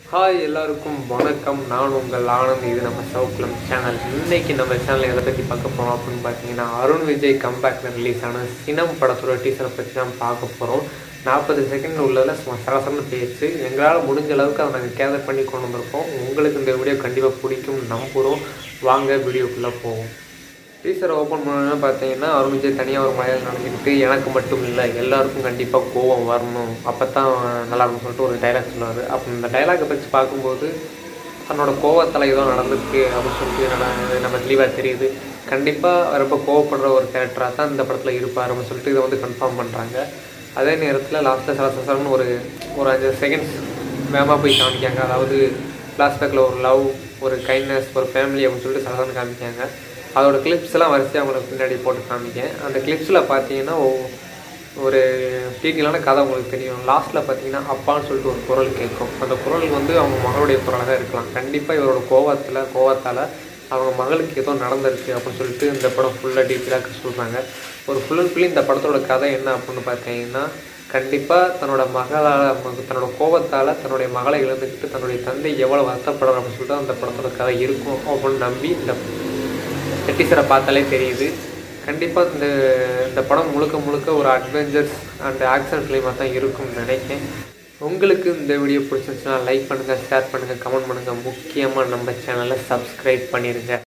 hi எல்லாருக்கும் வணக்கம் நான் உங்கள் ஆனந்த் இது நம்ம சவுக்குளம் சேனல் இன்னைக்கு நம்ம சேனல் எதை பற்றி பார்க்க போகிறோம் அப்படின்னு பார்த்தீங்கன்னா அருண் விஜய் கம்பேக்கில் ரிலீஸ் ஆன சினம் படத்தோட டீசரை பற்றி தான் பார்க்க போகிறோம் நாற்பது செகண்ட் உள்ளதில் சும்மா சரசரன்னு பேச்சு எங்களால் முடிஞ்ச அளவுக்கு அதை நாங்கள் கேதர் பண்ணி கொண்டு வந்திருக்கோம் உங்களுக்கு இந்த வீடியோ கண்டிப்பாக பிடிக்கும் நம்புகிறோம் வாங்க வீடியோக்குள்ளே போவோம் டீசரை ஓப்பன் பண்ணோன்னு பார்த்தீங்கன்னா அருண் விஜய் தனியாக ஒரு மலையில் நடந்துக்கிட்டு எனக்கு மட்டும் இல்லை எல்லாருக்கும் கண்டிப்பாக கோவம் வரணும் அப்போ தான் நல்லா இருக்கும்னு சொல்லிட்டு ஒரு டைலாக் சொல்லுவார் அப்போ இந்த டைலாக்கை பற்றி பார்க்கும்போது தன்னோட கோவத்தில் ஏதோ நடந்திருக்கு அப்படின்னு சொல்லிட்டு நட- நம்ம தெளிவாக தெரியுது கண்டிப்பாக ரொம்ப கோவப்படுற ஒரு கேரக்டராக தான் இந்த படத்தில் இருப்பார் அப்படின்னு சொல்லிட்டு இதை வந்து கன்ஃபார்ம் பண்ணுறாங்க அதே நேரத்தில் லாஸ்ட்டில் சல சலன்னு ஒரு ஒரு அஞ்சு செகண்ட்ஸ் வேகமாக போய் காமிக்காங்க அதாவது ஃப்ளாஷ்பேக்கில் ஒரு லவ் ஒரு கைண்ட்னஸ் ஒரு ஃபேமிலி அப்படின்னு சொல்லிட்டு சலசலன்னு காமிக்காங்க அதோட கிளிப்ஸ் எல்லாம் வரிசையாக உங்களுக்கு பின்னாடி போட்டு காமிக்கேன் அந்த கிளிப்ஸில் பார்த்தீங்கன்னா ஒ- ஒரு டீட்டெயிலான கதை உங்களுக்கு தெரியும் லாஸ்ட்டில் பார்த்தீங்கன்னா அப்பான்னு சொல்லிட்டு ஒரு குரல் கேட்கும் அந்த குரல் வந்து அவங்க மகளுடைய குரலாக இருக்கலாம் கண்டிப்பாக இவரோட கோவத்தில் கோவத்தால் அவங்க மகளுக்கு ஏதோ நடந்திருக்கு அப்படின்னு சொல்லிட்டு இந்த படம் ஃபுல்லாக டீட்டெயிலாக சொல்கிறாங்க ஒரு ஃபுல் அண்ட் ஃபுல்லி இந்த படத்தோட கதை என்ன அப்படின்னு பார்த்தீங்கன்னா கண்டிப்பாக தன்னோட மகளால் தன்னோட கோபத்தால் தன்னுடைய மகளை இழந்துக்கிட்டு தன்னுடைய தந்தை எவ்வளோ வருத்தப்படுறார் அப்படின்னு சொல்லிட்டு அந்த படத்தோட கதை இருக்கும் அப்படின்னு நம்பி இந்த டீசரை பார்த்தாலே தெரியுது கண்டிப்பாக இந்த இந்த படம் முழுக்க முழுக்க ஒரு அட்வென்ச்சர்ஸ் அண்ட் ஆக்ஷன் ஃபிலிமாக தான் இருக்கும்னு நினைக்கிறேன் உங்களுக்கு இந்த வீடியோ பிடிச்சிருந்துச்சுன்னா லைக் பண்ணுங்கள் ஷேர் பண்ணுங்கள் கமெண்ட் பண்ணுங்கள் முக்கியமாக நம்ம சேனலை சப்ஸ்கிரைப் பண்ணிடுங்க